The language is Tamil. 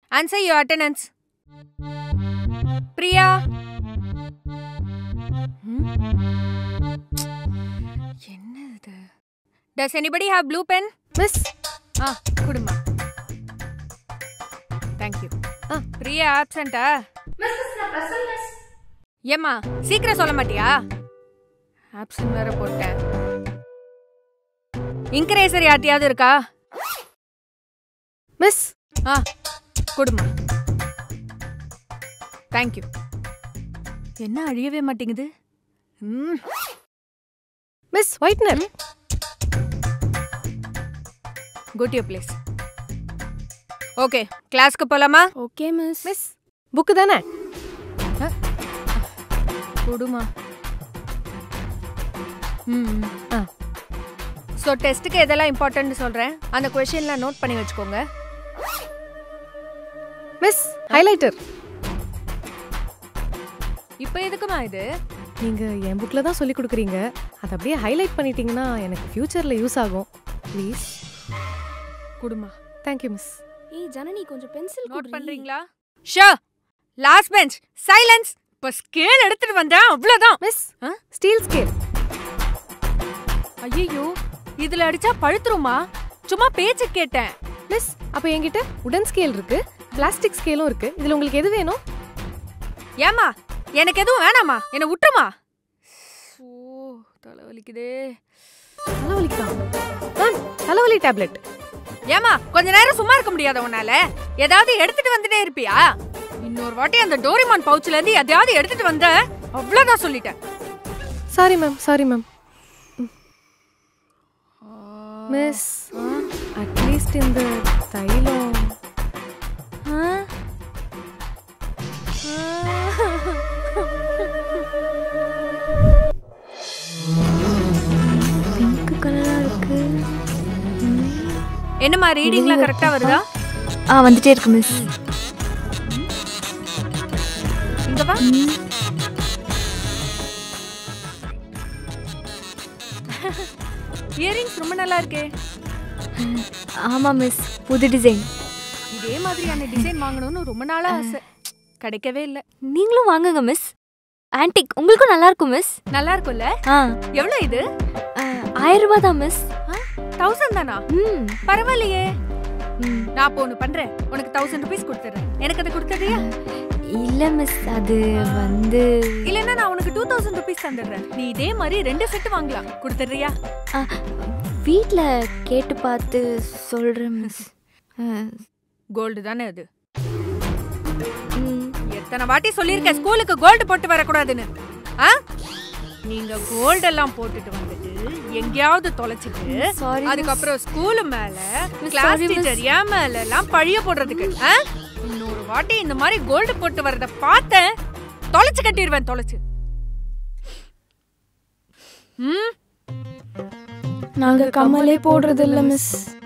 ஆன்சர் யுவர் அட்டெண்டன்ஸ் பிரியா ம்? என்ன இது does anybody have blue pen miss ஆ குடுமா தேங்க்யூ ஆ. பிரியா ஆப்சண்டா ஏம்மா சீக்கிரம் சொல்ல மாட்டியா ஆப்சன்ட் வேற போட்டேன் இன்கரேசர் யார்ட்டையாவது இருக்கா மிஸ் ஆ கொடுமா தேங்க்யூ என்ன அழியவே மாட்டேங்குது ம் miss whitener could you please okay கிளாஸ்க்கு போலாமா ஓகே மிஸ் மிஸ் புக்கு தானே கொடுமா ம் ஆ. ஸோ டெஸ்ட்டுக்கு எதெல்லாம் இம்பார்ட்டன்ட் சொல்கிறேன் அந்த கொஷின்லாம் நோட் பண்ணி வச்சுக்கோங்க மிஸ் ஹைலைட்டர் இப்போ எதுக்குமா இது நீங்க என் புக்ல தான் சொல்லி கொடுக்குறீங்க அதை அப்படியே ஹைலைட் பண்ணிட்டீங்கன்னா எனக்கு ஃபியூச்சர்ல யூஸ் ஆகும் ப்ளீஸ் கொடுமா தேங்க்யூ மிஸ் ஏய் ஜனனி கொஞ்சம் பென்சில் நோட் பண்றீங்களா ஷோ லாஸ்ட் பெஞ்ச் சைலன்ஸ் இப்போ ஸ்கேல் எடுத்துட்டு வந்தேன் அவ்வளோதான் மிஸ் ஆ? ஸ்டீல் ஸ்கேல் ஐயோ இதுல அடிச்சா பழுத்துருமா சும்மா பேச்சு கேட்டேன் மிஸ் அப்போ என்கிட்ட உடன் ஸ்கேல் இருக்கு பிளாஸ்டிக் ஸ்கேலும் இருக்கு இதுல உங்களுக்கு எது வேணும் ஏமா எனக்கு எதுவும் வேணாமா என்னை விட்டுருமா ஓ தலைவலிக்குதே தலைவலிக்கா மேம் தலைவலி டேப்லெட் ஏமா கொஞ்ச நேரம் சும்மா இருக்க முடியாத உன்னால ஏதாவது எடுத்துட்டு வந்துட்டே இருப்பியா இன்னொரு வாட்டி அந்த டோரிமான் பவுச்ல இருந்து எதையாவது எடுத்துட்டு வந்த அவ்வளவுதான் சொல்லிட்டேன் sorry ma'am sorry ma'am miss at least இந்த தைலம் பிங்க் கலரா இருக்கு என்னம்மா ரீடிங்லாம் கரெக்டா வருதா ஆ வந்துட்டே இருக்கு மிஸ் இங்க வா இயரிங்ஸ் ரொம்ப நல்லா இருக்கே ஆமா மிஸ் புது டிசைன் இதே மாதிரியான டிசைன் வாங்கணும்னு ரொம்ப நாளா ஆசை கிடைக்கவே இல்ல நீங்களும் வாங்குங்க மிஸ் ஆன்டிக் உங்களுக்கும் நல்லா இருக்கும் மிஸ் நல்லா இருக்கும்ல ஆ எவ்வளவு இது ஆ, ஆயிரம் ரூபாய் தான் மிஸ் தௌசண்ட் தானா ம் பரவாயில்லையே ம். நான் அப்போ ஒண்ணு பண்றேன் உனக்கு தௌசண்ட் ருபீஸ் கொடுத்துறேன் எனக்கு அதை கொடுத்துறியா இல்ல மிஸ் அது வந்து இல்லைன்னா நான் உனக்கு டூ தௌசண்ட் ருபீஸ் தந்துடுறேன் நீ இதே மாதிரி ரெண்டு செட் வாங்கலாம் கொடுத்துறியா ஆ, வீட்ல கேட்டு பார்த்து சொல்றேன் மிஸ் ஆ, கோல்டு தானே அது ம். எத்தனை வாட்டி சொல்லியிருக்கேன் ஸ்கூலுக்கு கோல்டு போட்டு வரக்கூடாதுன்னு ஆ நீங்க கோல்டு எல்லாம் போட்டுட்டு வந்துட்டு எங்கேயாவது தொலைச்சிட்டு Sorry, miss. அதுக்கப்புறம் ஸ்கூலு மேல Miss, class sorry, miss. Teacher ஏன் மேல எல்லாம் பழிய போடுறதுக்கு ஆ? இன்னொரு வாட்டி இந்த மாதிரி கோல்டு போட்டு வரத பார்த்தேன் தொலைச்சு கட்டிடுவேன் தொலைச்சு ம் நாங்க கம்மலே போடுறது இல்ல மிஸ்